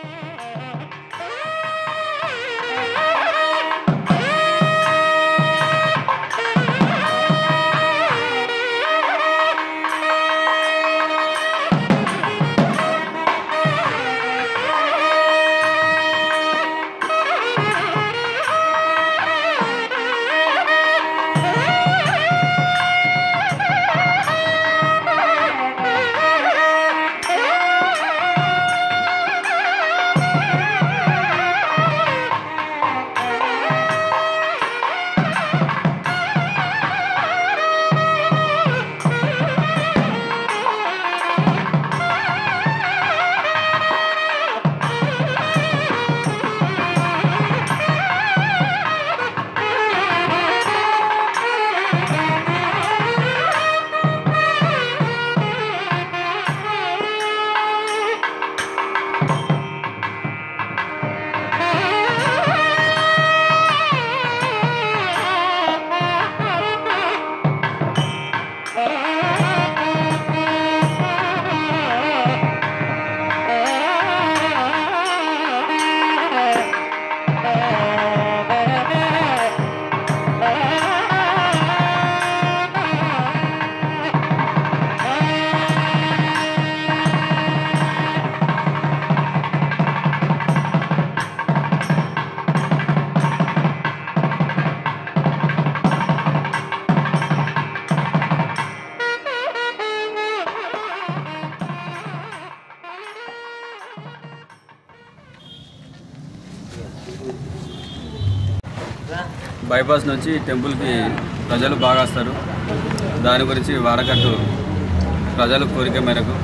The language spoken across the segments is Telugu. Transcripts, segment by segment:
బైపాస్ నుంచి టెంపుల్కి ప్రజలు బాగా వస్తారు దాని గురించి వాడకట్టు ప్రజల కోరిక మేరకు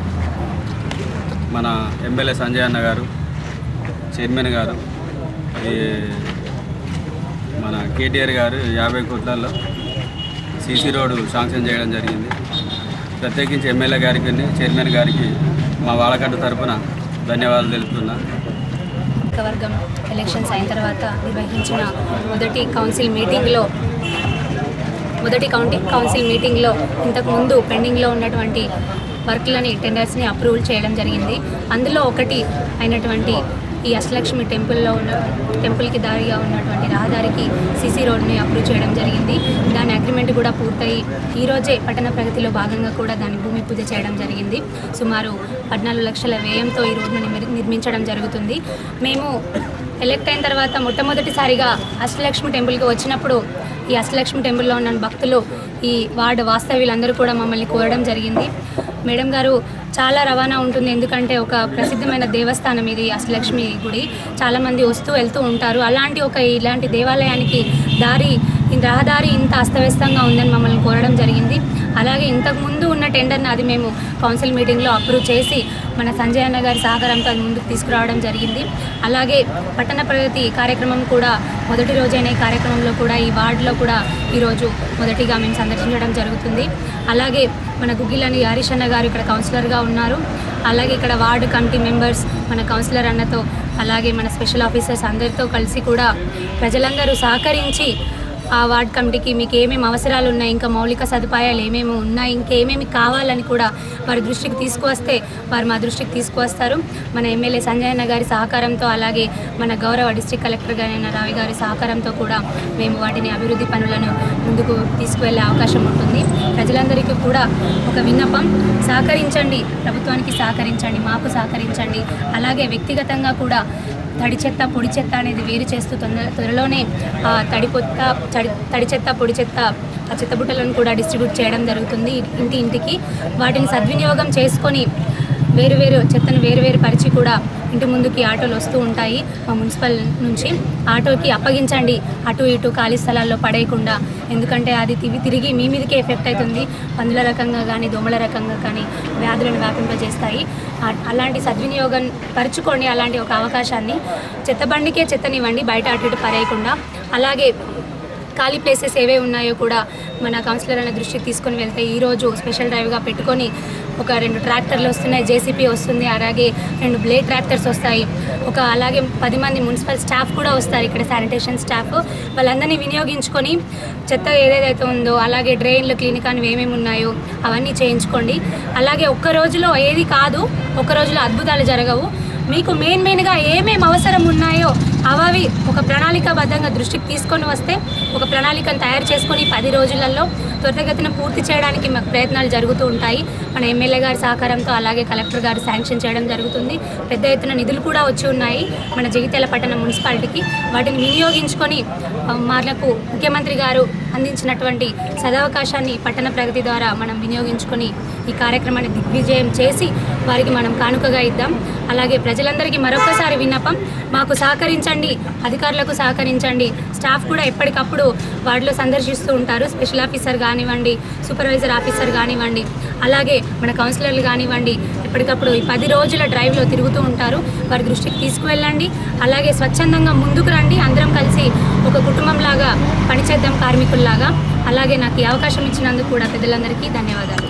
మన ఎమ్మెల్యే సంజయ్ అన్న గారు చైర్మన్ గారు ఈ మన కేటీఆర్ గారు యాభై కోట్లలో సీసీ రోడ్డు శాంక్షన్ చేయడం జరిగింది ప్రత్యేకించి ఎమ్మెల్యే గారికి చైర్మన్ గారికి మా వాడకట్టు తరపున ధన్యవాదాలు తెలుపుతున్నా వర్గం ఎలక్షన్స్ అయిన తర్వాత నిర్వహించిన మొదటి కౌన్సిల్ మీటింగ్లో మొదటి కౌంటి కౌన్సిల్ మీటింగ్లో ఇంతకుముందు పెండింగ్లో ఉన్నటువంటి వర్క్లని టెండర్స్ని అప్రూవల్ చేయడం జరిగింది అందులో ఒకటి అయినటువంటి ఈ అష్టలక్ష్మి టెంపుల్లో ఉన్న టెంపుల్కి దారిగా ఉన్నటువంటి రహదారికి సీసీ రోడ్ని అప్రూవ్ చేయడం జరిగింది దాని అగ్రిమెంట్ కూడా పూర్తయి ఈరోజే పట్టణ ప్రగతిలో భాగంగా కూడా దాని భూమి పూజ చేయడం జరిగింది సుమారు పద్నాలుగు లక్షల వ్యయంతో ఈ రోడ్ను నిర్మి- నిర్మించడం జరుగుతుంది మేము ఎలక్ట్ అయిన తర్వాత మొట్టమొదటిసారిగా అష్టలక్ష్మి టెంపుల్కి వచ్చినప్పుడు ఈ అష్టలక్ష్మి టెంపుల్లో ఉన్న భక్తులు ఈ వార్డు వాస్తవ్యులందరూ కూడా మమ్మల్ని కోరడం జరిగింది మేడం గారు చాలా రవాణా ఉంటుంది ఎందుకంటే ఒక ప్రసిద్ధమైన దేవస్థానం ఇది అష్టలక్ష్మి గుడి చాలామంది వస్తూ వెళ్తూ ఉంటారు అలాంటి ఒక ఇలాంటి దేవాలయానికి దారి ఈ రహదారి ఇంత అస్తవ్యస్తంగా ఉందని మమ్మల్ని కోరడం జరిగింది అలాగే ఇంతకు ముందు ఉన్న టెండర్ని అది మేము కౌన్సిల్ మీటింగ్లో అప్రూవ్ చేసి మన సంజయ్ అన్న గారి సహకారంతో అది ముందుకు తీసుకురావడం జరిగింది అలాగే పట్టణ ప్రగతి కార్యక్రమం కూడా మొదటి రోజైన ఈ కార్యక్రమంలో కూడా ఈ వార్డులో కూడా ఈరోజు మొదటిగా మేము సందర్శించడం జరుగుతుంది అలాగే మన గుగ్గిలని హరీష్ అన్న గారు ఇక్కడ కౌన్సిలర్గా ఉన్నారు అలాగే ఇక్కడ వార్డు కమిటీ మెంబర్స్ మన కౌన్సిలర్ అన్నతో అలాగే మన స్పెషల్ ఆఫీసర్స్ అందరితో కలిసి కూడా ప్రజలందరూ సహకరించి ఆ వార్డ్ కమిటీకి మీకు ఏమేమి అవసరాలు ఉన్నాయి ఇంకా మౌలిక సదుపాయాలు ఏమేమి ఉన్నాయి ఇంకేమేమి కావాలని కూడా వారి దృష్టికి తీసుకువస్తే వారు మా దృష్టికి తీసుకువస్తారు మన ఎమ్మెల్యే సంజయ్ అన్న గారి సహకారంతో అలాగే మన గౌరవ డిస్ట్రిక్ట్ కలెక్టర్ గారైన రావి గారి సహకారంతో కూడా మేము వాటిని అభివృద్ధి పనులను ముందుకు తీసుకువెళ్ళే అవకాశం ఉంటుంది ప్రజలందరికీ కూడా ఒక విన్నపం సహకరించండి ప్రభుత్వానికి సహకరించండి మాకు సహకరించండి అలాగే వ్యక్తిగతంగా కూడా తడి చెత్త పొడి చెత్త అనేది వేరు చేస్తూ తొందర త్వరలోనే ఆ తడి పొత్త తడి తడి చెత్త పొడి చెత్త ఆ చెత్త బుట్టలను కూడా డిస్ట్రిబ్యూట్ చేయడం జరుగుతుంది ఇంటి ఇంటికి వాటిని సద్వినియోగం చేసుకొని వేరు వేరు చెత్తను వేరు వేరు పరిచి కూడా ఇంటి ముందుకి ఆటోలు వస్తూ ఉంటాయి మా మున్సిపల్ నుంచి ఆటోకి అప్పగించండి అటు ఇటు ఖాళీ స్థలాల్లో పడేయకుండా ఎందుకంటే అది తిరిగి తిరిగి మీ మీదకే ఎఫెక్ట్ అవుతుంది పందుల రకంగా కానీ దోమల రకంగా కానీ వ్యాధులను వ్యాపింపజేస్తాయి ఆ- అలాంటి సద్వినియోగం పరుచుకోండి అలాంటి ఒక అవకాశాన్ని చెత్త బండికే చెత్తనివ్వండి బయట అటు ఇటు పరేయకుండా అలాగే ఖాళీ ప్లేసెస్ ఏవే ఉన్నాయో కూడా మన కౌన్సిలర్ అనే దృష్టికి తీసుకొని వెళ్తే ఈరోజు స్పెషల్ డ్రైవ్గా పెట్టుకొని ఒక రెండు ట్రాక్టర్లు వస్తున్నాయి జేసీపీ వస్తుంది అలాగే రెండు బ్లేడ్ ట్రాక్టర్స్ వస్తాయి ఒక అలాగే పది మంది మున్సిపల్ స్టాఫ్ కూడా వస్తారు ఇక్కడ శానిటేషన్ స్టాఫ్ వాళ్ళందరినీ వినియోగించుకొని చెత్త ఏదేదైతే ఉందో అలాగే డ్రైన్లు క్లినిక్ అని ఏమేమి ఉన్నాయో అవన్నీ చేయించుకోండి అలాగే ఒక్క రోజులో ఏది కాదు ఒక్క రోజులో అద్భుతాలు జరగవు మీకు మెయిన్ మెయిన్గా ఏమేమి అవసరం ఉన్నాయో అవి ఒక ప్రణాళికాబద్ధంగా దృష్టికి తీసుకొని వస్తే ఒక ప్రణాళికను తయారు చేసుకొని పది రోజులలో త్వరితగతిన పూర్తి చేయడానికి మాకు ప్రయత్నాలు జరుగుతూ ఉంటాయి మన ఎమ్మెల్యే గారి సహకారంతో అలాగే కలెక్టర్ గారు శాంక్షన్ చేయడం జరుగుతుంది పెద్ద ఎత్తున నిధులు కూడా వచ్చి ఉన్నాయి మన జగిత్యాల పట్టణ మున్సిపాలిటీకి వాటిని వినియోగించుకొని ఆ, మనకు ముఖ్యమంత్రి గారు అందించినటువంటి సదవకాశాన్ని పట్టణ ప్రగతి ద్వారా మనం వినియోగించుకొని ఈ కార్యక్రమాన్ని దిగ్విజయం చేసి వారికి మనం కానుకగా ఇద్దాం అలాగే ప్రజలందరికీ మరొకసారి విన్నపం మాకు సహకరించండి అధికారులకు సహకరించండి స్టాఫ్ కూడా ఎప్పటికప్పుడు వాటిలో సందర్శిస్తూ ఉంటారు స్పెషల్ ఆఫీసర్ కానివ్వండి సూపర్వైజర్ ఆఫీసర్ కానివ్వండి అలాగే మన కౌన్సిలర్లు కానివ్వండి ఎప్పటికప్పుడు ఈ పది రోజుల డ్రైవ్లో తిరుగుతూ ఉంటారు వారి దృష్టికి తీసుకువెళ్ళండి అలాగే స్వచ్ఛందంగా ముందుకు రండి అందరం కలిసి ఒక కుటుంబంలాగా పనిచేద్దాం కార్మికుల్లాగా అలాగే నాకు ఈ అవకాశం ఇచ్చినందుకు కూడా పెద్దలందరికీ ధన్యవాదాలు